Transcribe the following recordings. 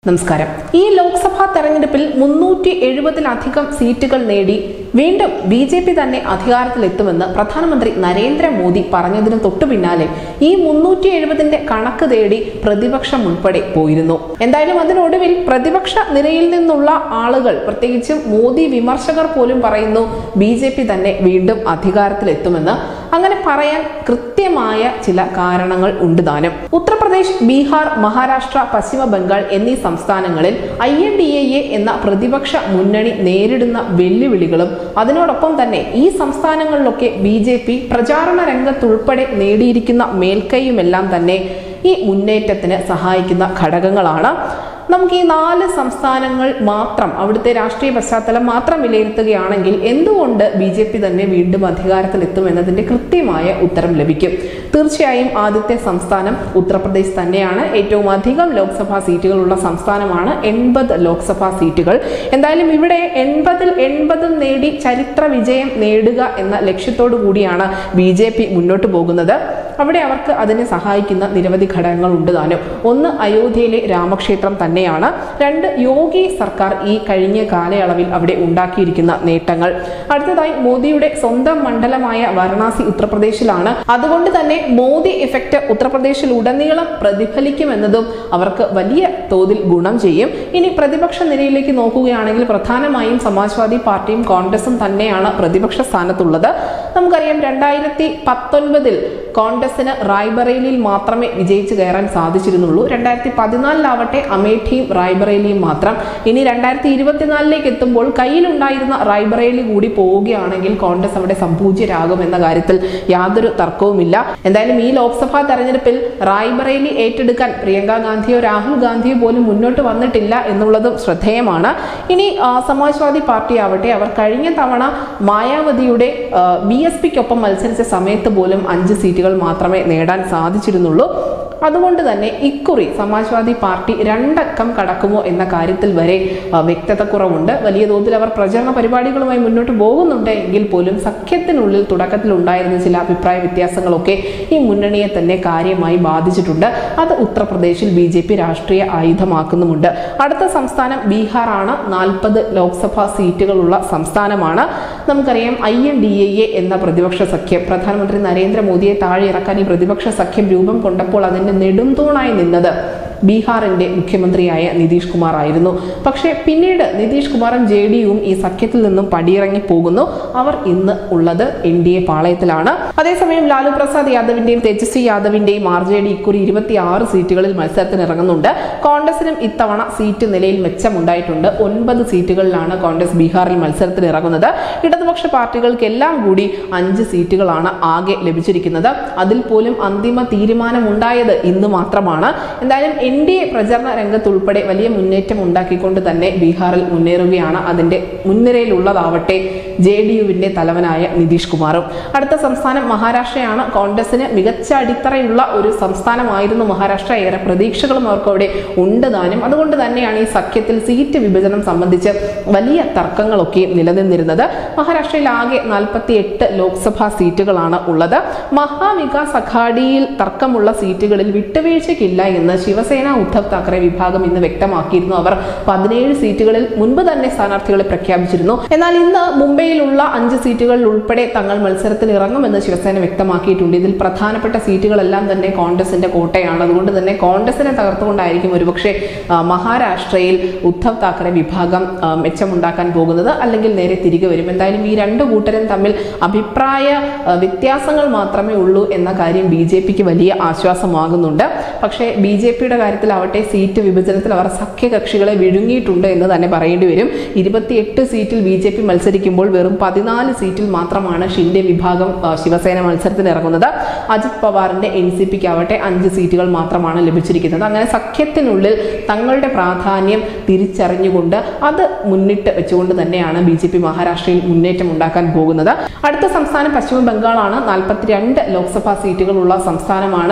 നമസ്കാരം ഈ ലോക്സഭാ തെരഞ്ഞെടുപ്പിൽ മുന്നൂറ്റി എഴുപതിലധികം സീറ്റുകൾ നേടി വീണ്ടും ബി ജെ പി തന്നെ അധികാരത്തിലെത്തുമെന്ന് പ്രധാനമന്ത്രി നരേന്ദ്രമോദി പറഞ്ഞതിന് തൊട്ടു പിന്നാലെ ഈ മുന്നൂറ്റി എഴുപതിന്റെ കണക്ക് തേടി പ്രതിപക്ഷം ഉൾപ്പെടെ പോയിരുന്നു എന്തായാലും അതിനൊടുവിൽ പ്രതിപക്ഷ നിരയിൽ നിന്നുള്ള ആളുകൾ പ്രത്യേകിച്ചും മോദി വിമർശകർ പോലും പറയുന്നു ബി ജെ പി തന്നെ വീണ്ടും അധികാരത്തിലെത്തുമെന്ന് അങ്ങനെ പറയാൻ കൃത്യമായ ചില കാരണങ്ങൾ ഉണ്ട് താനും ഉത്തർപ്രദേശ് ബീഹാർ മഹാരാഷ്ട്ര പശ്ചിമ ബംഗാൾ എന്നീ സംസ്ഥാനങ്ങളിൽ ഐ എൻ ഡി എ എന്ന പ്രതിപക്ഷ മുന്നണി നേരിടുന്ന വെല്ലുവിളികളും അതിനോടൊപ്പം തന്നെ ഈ സംസ്ഥാനങ്ങളിലൊക്കെ ബി ജെ പി പ്രചാരണ രംഗത്തുൾപ്പെടെ നേടിയിരിക്കുന്ന മേൽക്കൈയുമെല്ലാം തന്നെ ഈ മുന്നേറ്റത്തിന് സഹായിക്കുന്ന ഘടകങ്ങളാണ് നമുക്ക് ഈ നാല് സംസ്ഥാനങ്ങൾ മാത്രം അവിടുത്തെ രാഷ്ട്രീയ പശ്ചാത്തലം മാത്രം വിലയിരുത്തുകയാണെങ്കിൽ എന്തുകൊണ്ട് ബി ജെ പി തന്നെ വീണ്ടും അധികാരത്തിലെത്തും എന്നതിന്റെ കൃത്യമായ ഉത്തരം ലഭിക്കും തീർച്ചയായും ആദ്യത്തെ സംസ്ഥാനം ഉത്തർപ്രദേശ് തന്നെയാണ് ഏറ്റവും അധികം ലോക്സഭാ സീറ്റുകളുള്ള സംസ്ഥാനമാണ് എൺപത് ലോക്സഭാ സീറ്റുകൾ എന്തായാലും ഇവിടെ എൺപതിൽ എൺപതും നേടി ചരിത്ര വിജയം നേടുക എന്ന ലക്ഷ്യത്തോടു കൂടിയാണ് ബി ജെ പി മുന്നോട്ട് പോകുന്നത് അവിടെ അവർക്ക് അതിനെ സഹായിക്കുന്ന നിരവധി ഘടകങ്ങൾ ഉണ്ട് താനും ഒന്ന് അയോധ്യയിലെ രാമക്ഷേത്രം തന്നെയാണ് രണ്ട് യോഗി സർക്കാർ ഈ കഴിഞ്ഞ കാലയളവിൽ അവിടെ ഉണ്ടാക്കിയിരിക്കുന്ന നേട്ടങ്ങൾ അടുത്തതായി മോദിയുടെ സ്വന്തം മണ്ഡലമായ വാരണാസി ഉത്തർപ്രദേശിലാണ് അതുകൊണ്ട് തന്നെ മോദി ഇഫക്റ്റ് ഉത്തർപ്രദേശിൽ ഉടനീളം പ്രതിഫലിക്കുമെന്നതും അവർക്ക് വലിയ തോതിൽ ഗുണം ചെയ്യും ഇനി പ്രതിപക്ഷ നിരയിലേക്ക് നോക്കുകയാണെങ്കിൽ പ്രധാനമായും സമാജ്വാദി പാർട്ടിയും കോൺഗ്രസും തന്നെയാണ് പ്രതിപക്ഷ സ്ഥാനത്തുള്ളത് നമുക്കറിയാം രണ്ടായിരത്തി പത്തൊൻപതിൽ കോൺഗ്രസിന് റായ്ബറേലിയിൽ മാത്രമേ വിജയിച്ചു കയറാൻ സാധിച്ചിരുന്നുള്ളൂ രണ്ടായിരത്തി പതിനാലിലാവട്ടെ അമേഠിയും റായ്ബറേലിയും മാത്രം ഇനി രണ്ടായിരത്തി ഇരുപത്തിനാലിലേക്ക് എത്തുമ്പോൾ കയ്യിലുണ്ടായിരുന്ന റായ്ബറേലി കൂടി പോവുകയാണെങ്കിൽ കോൺഗ്രസ് അവിടെ സംപൂജ്യരാകും എന്ന കാര്യത്തിൽ യാതൊരു തർക്കവുമില്ല എന്തായാലും ഈ ലോക്സഭാ തെരഞ്ഞെടുപ്പിൽ റായ്ബറേലി ഏറ്റെടുക്കാൻ പ്രിയങ്ക ഗാന്ധിയോ രാഹുൽ ഗാന്ധിയോ പോലും മുന്നോട്ട് വന്നിട്ടില്ല എന്നുള്ളതും ശ്രദ്ധേയമാണ് ഇനി ആ, സമാജ്വാദി പാർട്ടി ആവട്ടെ അവർ കഴിഞ്ഞ തവണ മായാവതിയുടെ ബി എസ് പിക്കൊപ്പം മത്സരിച്ച സമയത്ത് പോലും അഞ്ച് സീറ്റുകൾ മാത്രമേ നേടാൻ സാധിച്ചിരുന്നുള്ളൂ അതുകൊണ്ട് തന്നെ ഇക്കുറി സമാജ്വാദി പാർട്ടി രണ്ടക്കം കടക്കുമോ എന്ന കാര്യത്തിൽ വരെ ആ, വ്യക്തത കുറവുണ്ട് വലിയ തോതിൽ അവർ പ്രചരണ പരിപാടികളുമായി മുന്നോട്ട് പോകുന്നുണ്ട് എങ്കിൽ പോലും സഖ്യത്തിനുള്ളിൽ തുടക്കത്തിൽ ഉണ്ടായിരുന്ന ചില അഭിപ്രായ വ്യത്യാസങ്ങളൊക്കെ ഈ മുന്നണിയെ തന്നെ കാര്യമായി ബാധിച്ചിട്ടുണ്ട് അത് ഉത്തർപ്രദേശിൽ ബി ജെ പി രാഷ്ട്രീയ ആയുധമാക്കുന്നുമുണ്ട് അടുത്ത സംസ്ഥാനം ബീഹാറാണ് നാൽപ്പത് ലോക്സഭാ സീറ്റുകളുള്ള സംസ്ഥാനമാണ് നമുക്കറിയാം ഐ എൻ ഡി എ എന്ന പ്രതിപക്ഷ സഖ്യം പ്രധാനമന്ത്രി നരേന്ദ്രമോദിയെ താഴെ ഇറക്കാൻ ഈ പ്രതിപക്ഷ സഖ്യം രൂപം കൊണ്ടപ്പോൾ അതിന്റെ നെടുംതൂണായി നിന്നത് ബീഹാറിന്റെ മുഖ്യമന്ത്രിയായ നിതീഷ് കുമാർ ആയിരുന്നു പക്ഷേ പിന്നീട് നിതീഷ് കുമാറും ജെ ഡി യുവും ഈ സഖ്യത്തിൽ നിന്നും പടിയിറങ്ങി പോകുന്നു അവർ ഇന്ന് ഉള്ളത് എൻ ഡി എ പാളയത്തിലാണ് അതേസമയം ലാലു പ്രസാദ് യാദവിന്റെയും തേജസ്വി യാദവിന്റെയും ആർ ജെ ഡി ഇക്കുറി ഇരുപത്തിയാറ് സീറ്റുകളിൽ മത്സരത്തിന് ഇറങ്ങുന്നുണ്ട് കോൺഗ്രസിനും ഇത്തവണ സീറ്റ് നിലയിൽ മെച്ചമുണ്ടായിട്ടുണ്ട് ഒൻപത് സീറ്റുകളിലാണ് കോൺഗ്രസ് ബീഹാറിൽ മത്സരത്തിന് ഇറങ്ങുന്നത് ഇടതുപക്ഷ പാർട്ടികൾക്കെല്ലാം കൂടി അഞ്ച് സീറ്റുകളാണ് ആകെ ലഭിച്ചിരിക്കുന്നത് അതിൽ പോലും അന്തിമ തീരുമാനമുണ്ടായത് ഇന്ന് മാത്രമാണ് എന്തായാലും എൻ ഡി എ പ്രചരണ രംഗത്തുൾപ്പെടെ വലിയ മുന്നേറ്റം ഉണ്ടാക്കിക്കൊണ്ട് തന്നെ ബീഹാറിൽ മുന്നേറുകയാണ് അതിന്റെ മുൻനിരയിലുള്ളതാവട്ടെ ജെ ഡി യുവിന്റെ തലവനായ നിതീഷ് കുമാറും അടുത്ത സംസ്ഥാനം മഹാരാഷ്ട്രയാണ് കോൺഗ്രസിന് മികച്ച അടിത്തറയുള്ള ഒരു സംസ്ഥാനമായിരുന്നു മഹാരാഷ്ട്ര ഏറെ പ്രതീക്ഷകളും അവർക്ക് അവിടെ ഉണ്ട് താനും അതുകൊണ്ട് തന്നെയാണ് ഈ സഖ്യത്തിൽ സീറ്റ് വിഭജനം സംബന്ധിച്ച് വലിയ തർക്കങ്ങളൊക്കെ നിലനിന്നിരുന്നത് മഹാരാഷ്ട്രയിൽ ആകെ നാൽപ്പത്തി എട്ട് ലോക്സഭാ സീറ്റുകളാണ് ഉള്ളത് മഹാവികാസ് അഘാഡിയിൽ തർക്കമുള്ള സീറ്റുകളിൽ വിട്ടുവീഴ്ചയ്ക്കില്ല എന്ന് ശിവസേന ഉദ്ധവ് താക്കറെ വിഭാഗം ഇന്ന് വ്യക്തമാക്കിയിരുന്നു അവർ പതിനേഴ് സീറ്റുകളിൽ മുൻപ് തന്നെ സ്ഥാനാർത്ഥികളെ പ്രഖ്യാപിച്ചിരുന്നു എന്നാൽ ഇന്ന് മുംബൈയിലുള്ള അഞ്ച് സീറ്റുകളിൽ ഉൾപ്പെടെ തങ്ങൾ മത്സരത്തിൽ ഇറങ്ങുമെന്ന് ശിവസേന വ്യക്തമാക്കിയിട്ടുണ്ട് ഇതിൽ പ്രധാനപ്പെട്ട സീറ്റുകളെല്ലാം തന്നെ കോൺഗ്രസിന്റെ കോട്ടയാണ് അതുകൊണ്ട് തന്നെ കോൺഗ്രസിനെ തകർത്തുകൊണ്ടായിരിക്കും ഒരുപക്ഷെ ആ, മഹാരാഷ്ട്രയിൽ ഉദ്ധവ് താക്കറെ വിഭാഗം ആ, മെച്ചമുണ്ടാക്കാൻ പോകുന്നത് അല്ലെങ്കിൽ നേരെ തിരികെ വരും എന്തായാലും ഈ രണ്ട് കൂട്ടരും തമ്മിൽ അഭിപ്രായ ആ, വ്യത്യാസങ്ങൾ മാത്രമേ ഉള്ളൂ എന്ന കാര്യം ബി ജെ പിക്ക് വലിയ ആശ്വാസമാകുന്നുണ്ട് പക്ഷേ ബി ജെ പിയുടെ കാര്യത്തിലാവട്ടെ സീറ്റ് വിഭജനത്തിൽ അവർ സഖ്യകക്ഷികളെ വിഴുങ്ങിയിട്ടുണ്ട് എന്ന് തന്നെ പറയേണ്ടി വരും ഇരുപത്തിയെട്ട് സീറ്റിൽ ബി ജെ പി മത്സരിക്കുമ്പോൾ വെറും പതിനാല് സീറ്റിൽ മാത്രമാണ് ഷിൻഡെ വിഭാഗം ആ, ശിവസേന മത്സരത്തിന് ഇറങ്ങുന്നത് അജിത് പവാറിന്റെ എൻ സി പിക്ക് ആവട്ടെ അഞ്ച് സീറ്റുകൾ മാത്രമാണ് ലഭിച്ചിരിക്കുന്നത് അങ്ങനെ സഖ്യത്തിനുള്ളിൽ തങ്ങളുടെ പ്രാധാന്യം തിരിച്ചറിഞ്ഞുകൊണ്ട് അത് മുന്നിട്ട് വെച്ചുകൊണ്ട് തന്നെയാണ് ബി ജെ പി മഹാരാഷ്ട്രയിൽ മുന്നേറ്റം ഉണ്ടാക്കാൻ പോകുന്നത് അടുത്ത സംസ്ഥാനം പശ്ചിമ ബംഗാളാണ് നാൽപ്പത്തിരണ്ട് ലോക്സഭാ സീറ്റുകളുള്ള സംസ്ഥാനമാണ്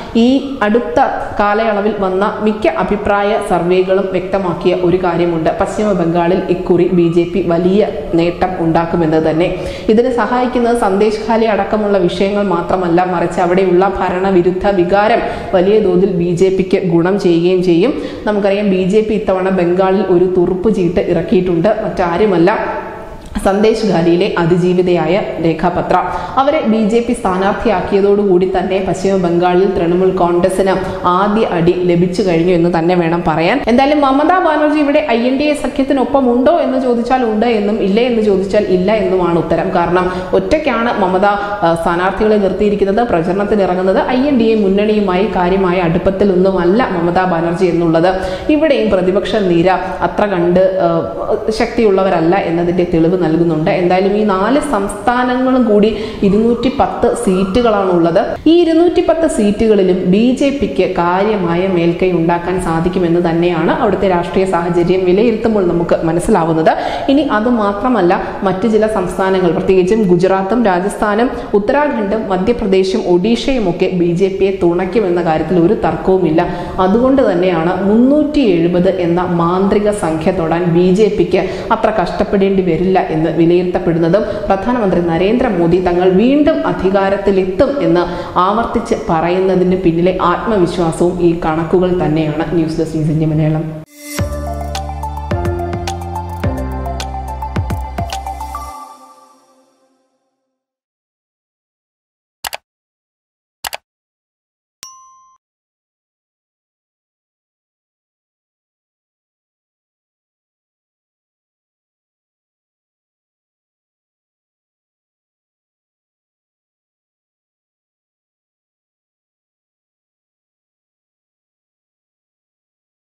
ഈ അടുത്ത കാലയളവിൽ വന്ന മിക്ക അഭിപ്രായ സർവേകളും വ്യക്തമാക്കിയ ഒരു കാര്യമുണ്ട് പശ്ചിമ ബംഗാളിൽ ഇക്കുറി ബി ജെ പി വലിയ നേട്ടം ഉണ്ടാക്കുമെന്ന് തന്നെ ഇതിന് സഹായിക്കുന്നത് സന്ദേശ് ഖാലി അടക്കമുള്ള വിഷയങ്ങൾ മാത്രമല്ല മറിച്ച് അവിടെയുള്ള ഭരണവിരുദ്ധ വികാരം വലിയ തോതിൽ ബി ജെ പിക്ക് ഗുണം ചെയ്യുകയും ചെയ്യും നമുക്കറിയാം ബി ജെ പി ഇത്തവണ ബംഗാളിൽ ഒരു തുറുപ്പ് ചീട്ട് ഇറക്കിയിട്ടുണ്ട് മറ്റാരുമല്ല സന്ദേശ് ഖാലിയിലെ അതിജീവിതയായ രേഖാപത്ര അവരെ ബി ജെ പി സ്ഥാനാർത്ഥിയാക്കിയതോടുകൂടി തന്നെ പശ്ചിമ ബംഗാളിൽ തൃണമൂൽ കോൺഗ്രസിന് ആദ്യ അടി ലഭിച്ചു കഴിഞ്ഞു എന്ന് തന്നെ വേണം പറയാൻ എന്തായാലും മമതാ ബാനർജി ഇവിടെ ഐ എൻ ഡി എ സഖ്യത്തിനൊപ്പം ഉണ്ടോ എന്ന് ചോദിച്ചാൽ ഉണ്ട് എന്നും ഇല്ല എന്ന് ചോദിച്ചാൽ ഇല്ല എന്നുമാണ് ഉത്തരം കാരണം ഒറ്റയ്ക്കാണ് മമത ആ, സ്ഥാനാർത്ഥികളെ നിർത്തിയിരിക്കുന്നത് പ്രചരണത്തിന് ഇറങ്ങുന്നത് ഐ എൻ ഡി എ മുന്നണിയുമായി കാര്യമായ അടുപ്പത്തിലൊന്നുമല്ല മമതാ ബാനർജി എന്നുള്ളത് ഇവിടെയും പ്രതിപക്ഷ നിര അത്ര കണ്ട് ആ, ശക്തിയുള്ളവരല്ല എന്നതിന്റെ തെളിവ് നൽകുന്നുണ്ട് എന്തായാലും ഈ നാല് സംസ്ഥാനങ്ങളും കൂടി ഇരുന്നൂറ്റി പത്ത് സീറ്റുകളാണ് ഉള്ളത് ഈ ഇരുന്നൂറ്റി പത്ത് സീറ്റുകളിലും ബി ജെ പിക്ക് കാര്യമായ മേൽക്കൈ ഉണ്ടാക്കാൻ സാധിക്കുമെന്ന് തന്നെയാണ് അവിടുത്തെ രാഷ്ട്രീയ സാഹചര്യം വിലയിരുത്തുമ്പോൾ നമുക്ക് മനസ്സിലാവുന്നത് ഇനി അത് മാത്രമല്ല മറ്റു ചില സംസ്ഥാനങ്ങൾ പ്രത്യേകിച്ചും ഗുജറാത്തും രാജസ്ഥാനും ഉത്തരാഖണ്ഡും മധ്യപ്രദേശും ഒഡീഷയും ഒക്കെ ബി ജെ പിയെ തുണയ്ക്കുമെന്ന കാര്യത്തിൽ ഒരു തർക്കവുമില്ല അതുകൊണ്ട് തന്നെയാണ് മുന്നൂറ്റി എഴുപത് എന്ന മാന്ത്രിക സംഖ്യ തൊടാൻ ബി ജെ പിക്ക് അത്ര കഷ്ടപ്പെടേണ്ടി വരില്ല എന്ന് വിലയിരുത്തപ്പെടുന്നതും പ്രധാനമന്ത്രി നരേന്ദ്രമോദി തങ്ങൾ വീണ്ടും അധികാരത്തിലെത്തും എന്ന് ആവർത്തിച്ച് പറയുന്നതിന് പിന്നിലെ ആത്മവിശ്വാസവും ഈ കണക്കുകൾ തന്നെയാണ് news desk news India Malayalam